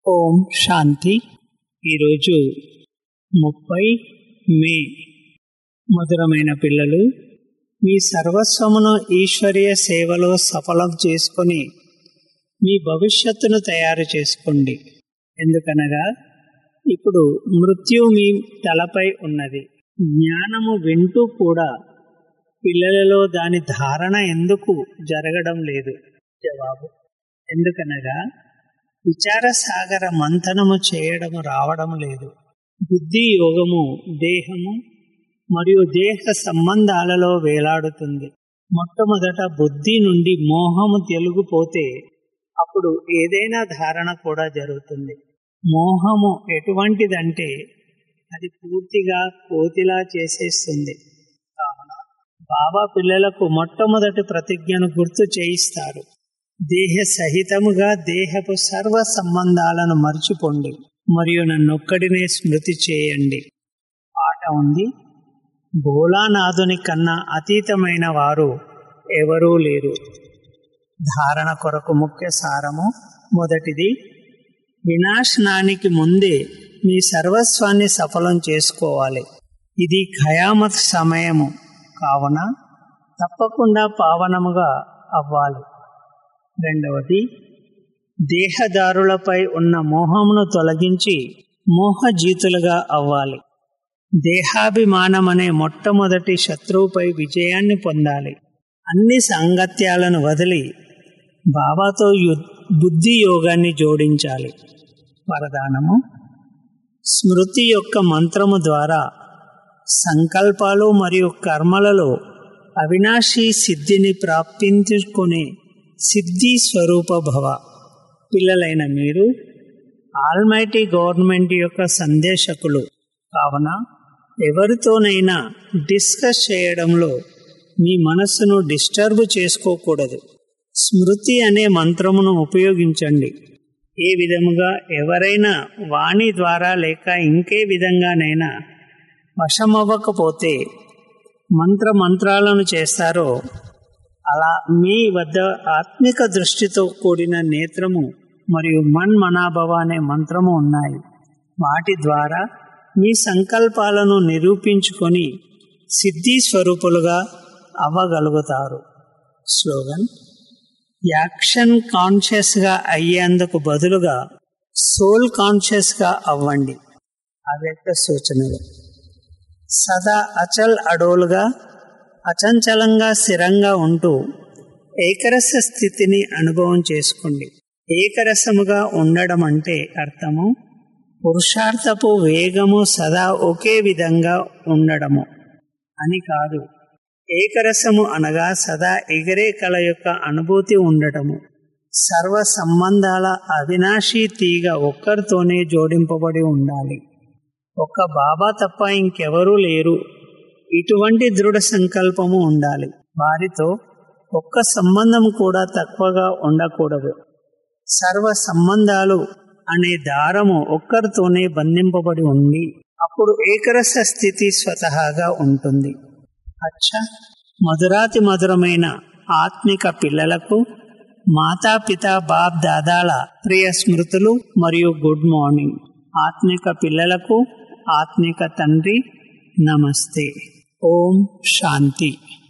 ఓం శాంతి ఈరోజు ముప్పై మే మధురమైన పిల్లలు మీ సర్వస్వమును ఈశ్వరీయ సేవలో సఫలం చేసుకొని మీ భవిష్యత్తును తయారు చేసుకోండి ఎందుకనగా ఇప్పుడు మృత్యు మీ తలపై ఉన్నది జ్ఞానము వింటూ కూడా పిల్లలలో దాని ధారణ ఎందుకు జరగడం లేదు జవాబు ఎందుకనగా విచార సాగర మంథనము చేయడము రావడం లేదు బుద్ధి యోగము దేహము మరియు దేహ సంబంధాలలో వేలాడుతుంది మొట్టమొదట బుద్ధి నుండి మోహము తెలుగుపోతే అప్పుడు ఏదైనా ధారణ కూడా జరుగుతుంది మోహము ఎటువంటిదంటే అది పూర్తిగా కోతిలా చేసేస్తుంది కావున బాబా పిల్లలకు మొట్టమొదటి ప్రతిజ్ఞను గుర్తు చేయిస్తారు దేహ సహితముగా దేహపు సర్వ సంబంధాలను మర్చిపోండి మరియు నన్నొక్కడినే స్మృతి చేయండి పాట ఉంది భోలానాథుని కన్నా అతీతమైన వారు ఎవరూ లేరు ధారణ కొరకు ముఖ్య సారము మొదటిది వినాశనానికి ముందే మీ సర్వస్వాన్ని సఫలం చేసుకోవాలి ఇది ఖయామత్ సమయము కావున తప్పకుండా పావనముగా అవ్వాలి రెండవది దేహదారులపై ఉన్న మోహమును తొలగించి మోహజీతులుగా అవ్వాలి దేహాభిమానం అనే మొట్టమొదటి శత్రువుపై విజయాన్ని పొందాలి అన్ని సాంగత్యాలను వదిలి బాబాతో బుద్ధి యోగాన్ని జోడించాలి వరదానము స్మృతి యొక్క మంత్రము ద్వారా సంకల్పాలు మరియు కర్మలలో అవినాశీ సిద్ధిని ప్రాప్తించుకునే సిద్ధి స్వరూప భవ పిల్లలైన మీరు ఆల్మైటీ గవర్నమెంట్ యొక్క సందేశకులు కావున ఎవరితోనైనా డిస్కస్ చేయడంలో మీ మనస్సును డిస్టర్బ్ చేసుకోకూడదు స్మృతి అనే మంత్రమును ఉపయోగించండి ఏ విధముగా ఎవరైనా వాణి ద్వారా లేక ఇంకే విధంగానైనా వశమవ్వకపోతే మంత్ర మంత్రాలను చేస్తారో అలా మీ వద్ద ఆత్మిక దృష్టితో కూడిన నేత్రము మరియు మన్ మనాభవ అనే మంత్రము ఉన్నాయి వాటి ద్వారా మీ సంకల్పాలను నిరూపించుకొని సిద్ధి స్వరూపులుగా అవ్వగలుగుతారు స్లోగన్ యాక్షన్ కాన్షియస్గా అయ్యేందుకు బదులుగా సోల్ కాన్షియస్గా అవ్వండి అవ్యక్త సూచనలు సదా అచల్ అడోలుగా అచంచలంగా స్థిరంగా ఉంటూ ఏకరస స్థితిని అనుభవం చేసుకోండి ఏకరసముగా ఉండడం అంటే అర్థము పురుషార్థపు వేగము సదా ఒకే విధంగా ఉండడము అని కాదు ఏకరసము అనగా సదా ఎగరే కళ యొక్క అనుభూతి ఉండటము సర్వ సంబంధాల అవినాశీ తీగ ఒక్కరితోనే జోడింపబడి ఉండాలి ఒక్క బాబా తప్ప ఇంకెవరూ లేరు ఇటువంటి దృఢ సంకల్పము ఉండాలి వారితో ఒక్క సంబంధం కూడా తక్కువగా ఉండకూడదు సర్వ సంబంధాలు అనే దారము ఒక్కరితోనే బంధింపబడి ఉండి అప్పుడు ఏకరస స్థితి స్వతహాగా ఉంటుంది అచ్చ మధురాతి మధురమైన ఆత్మిక పిల్లలకు మాతాపిత బాప్ దాదాల ప్రియ స్మృతులు మరియు గుడ్ మార్నింగ్ ఆత్మిక పిల్లలకు ఆత్మిక తండ్రి నమస్తే ఓం శాంతి